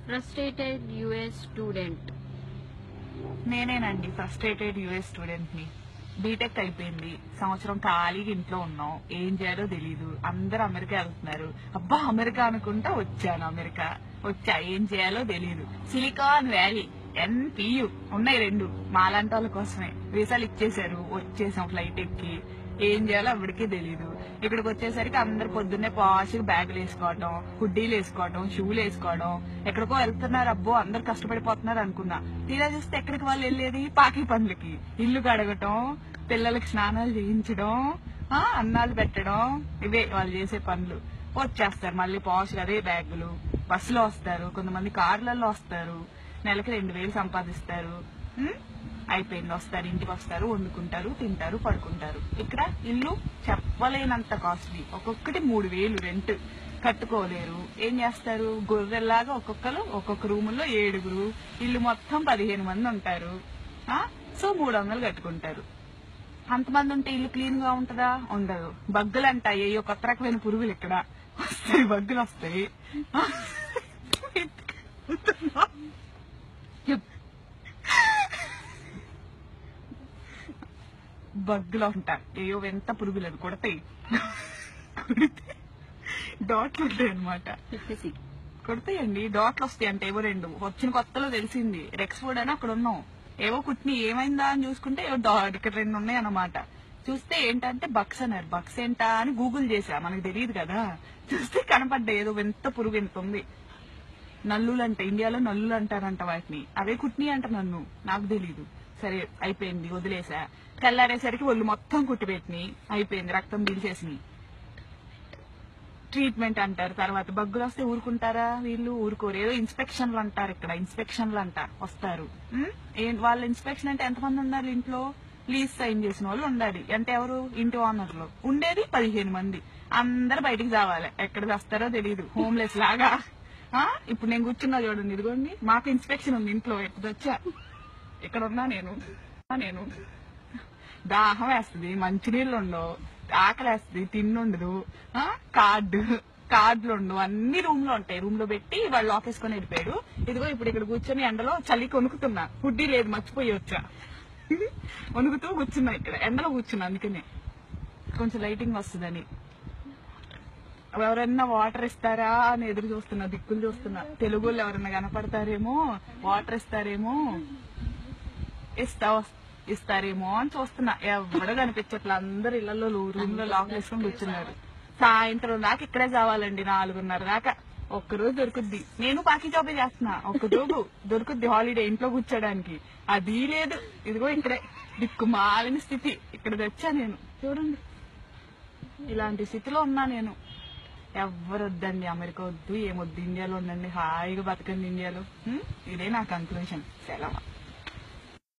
Frustrated US student నేనేనండి frustrated US student ని BTech అయిపోయింది సంవత్సరం ఖాళీగా ఇంట్లో ఉన్నాం ఏం చేయాలో తెలియదు అందరూ అమెరికా వెళ్తున్నారు అబ్బా అమెరికా అనుకుంటా వచ్చాను అమెరికా వచ్చా ఏం చేయాలో తెలియదు సిలికాన్ వ్యాలీ ఎన్పియు ఉన్నాయి రెండు మాలాంటి వాళ్ళ కోసమే వీసాలు ఇచ్చేశారు వచ్చేసాం ఫ్లైట్ ఎక్కి ఏం చేయాలో అప్పటికే తెలియదు ఇక్కడికి వచ్చేసరికి అందరు పొద్దున్నే పాష్గా బ్యాగులు వేసుకోవడం హుడ్డీలు వేసుకోవడం షూలు వేసుకోవడం ఎక్కడికో వెళ్తున్నారు అబ్బో అందరు కష్టపడిపోతున్నారు అనుకున్నా తీరా చూస్తే ఎక్కడికి వాళ్ళు వెళ్ళేది పాకి పనులకి ఇల్లు కడగటం పిల్లలకి స్నానాలు చేయించడం ఆ అన్నాలు పెట్టడం ఇవే వాళ్ళు చేసే పనులు వచ్చేస్తారు మళ్ళీ పాష్గా అదే బ్యాగులు బస్సులో వస్తారు కొంతమంది కార్లలో వస్తారు నెలకి రెండు వేలు సంపాదిస్తారు ఉం? అయిపోయింది వస్తారు ఇంటికి వస్తారు వండుకుంటారు తింటారు పడుకుంటారు ఇక్కడ ఇల్లు చెప్పలేనంత కాస్ట్లీ ఒక్కొక్కటి మూడు వేలు రెంట్ కట్టుకోలేరు ఏం చేస్తారు గొర్రెల్లాగా ఒక్కొక్కరు ఒక్కొక్క రూముల్లో ఏడుగురు ఇల్లు మొత్తం పదిహేను మంది ఉంటారు ఆ సో మూడు వందలు కట్టుకుంటారు అంతమంది ఉంటే ఇల్లు క్లీన్ గా ఉంటదా ఉండదు బగ్గులు అంటాయి అయ్యో కొత్త రకమైన పురుగులు ఇక్కడ వస్తాయి బగ్గులు వస్తాయి బగ్గులు ఉంటాయి అయ్యో ఎంత పురుగులు అది కొడతాయి కొడితే డాట్లు ఉంటాయి అనమాట చెప్పేసి కొడతాయండి డాట్లు వస్తాయి అంటే ఏవో రెండు వచ్చిన కొత్తలో తెలిసింది రెక్స్ ఫుడ్ అని అక్కడ ఉన్నాం ఏవో కుట్ని ఏమైందా అని చూసుకుంటే ఏవో డాట్ ఇక్కడ రెండు ఉన్నాయి అన్నమాట చూస్తే ఏంటంటే బక్స్ అన్నారు బక్స్ ఏంటా అని గూగుల్ చేసా మనకు తెలియదు కదా చూస్తే కనపడ్డా ఏదో ఎంత పురుగు ఎంత ఉంది నల్లులు అంటే ఇండియాలో నల్లులు అంటారంట వాటిని అవే కుట్ని అంట నన్ను నాకు తెలీదు సరే అయిపోయింది వదిలేసా తెల్లారేసరికి ఒళ్ళు మొత్తం కుట్టిపెట్టినాయి అయిపోయింది రక్తం పీల్చేసినాయి ట్రీట్మెంట్ అంటారు తర్వాత బగ్గులు వస్తే ఊరుకుంటారా వీళ్ళు ఊరుకోరు ఏదో ఇన్స్పెక్షన్లు అంటారు ఇక్కడ ఇన్స్పెక్షన్లు అంట వస్తారు ఉం? ఏం- వాళ్ళ ఇన్స్పెక్షన్ అంటే ఎంతమంది ఉన్నారు ఇంట్లో లీజ్ సైన్ చేసిన వాళ్ళు ఉండాలి అంటే ఎవరు ఇంటి ఓనర్లు ఉండేది పదిహేను మంది అందరు బయటికి రావాలి ఎక్కడ వస్తారో తెలియదు హోమ్లెస్ లాగా ఆ? ఇప్పుడు నేను కూర్చున్నా చూడండి ఇదిగోండి మాకు ఇన్స్పెక్షన్ ఉంది ఇంట్లో ఎప్పుడు వచ్చా ఇక్కడ ఉన్నా నేను ఉన్నా నేను దాహం వేస్తుంది మంచినీళ్ళు ఉండవు ఆకలి వేస్తుంది తిన్నుండదు ఆ? కార్డు కార్డులు ఉండవు అన్ని రూమ్ లో ఉంటాయి రూమ్ లో పెట్టి వాళ్ళు ఆఫీస్కొని వెళ్ళిపోయాడు ఇదిగో ఇప్పుడు ఇక్కడ కూర్చొని ఎండలో చలి కొనుక్కుతున్నా హుడ్డీ లేదు మర్చిపోయి వచ్చా వణుకుతూ కూర్చున్నా ఇక్కడ ఎండలో కూర్చున్నా అందుకనే కొంచెం లైటింగ్ వస్తుందని ఎవరన్నా వాటర్ ఇస్తారా అని ఎదురు చూస్తున్నా దిక్కులు చూస్తున్నా తెలుగు వాళ్ళు ఎవరన్నా కనపడతారేమో వాటర్ ఇస్తారేమో ఇస్తా ఇస్తారేమో అని చూస్తున్నా ఎవరు కనిపించట్లే అందరు ఇళ్లలో రూమ్ లో లాక్ వేసుకొని కూర్చున్నారు సాయంత్రం దాకా ఇక్కడే చావాలండి నాలుగున్నర దాకా ఒక్కరోజు దొరుకుద్ది నేను పాకి జాబే చేస్తున్నా ఒక్క రోజు దొరుకుద్ది హాలిడే ఇంట్లో కూర్చోడానికి అది లేదు ఇదిగో ఇక్కడే దిక్కు మాలిన స్థితి ఇక్కడ వచ్చా నేను చూడండి ఇలాంటి స్థితిలో ఉన్నా నేను ఎవ్వరు వద్దండి అమెరికా వద్దు ఏమొద్దు ఇండియాలో ఉండండి హాయిగా బతకండి ఇండియాలో హ్మ్? ఇదే నా కంక్లూషన్ సెలవు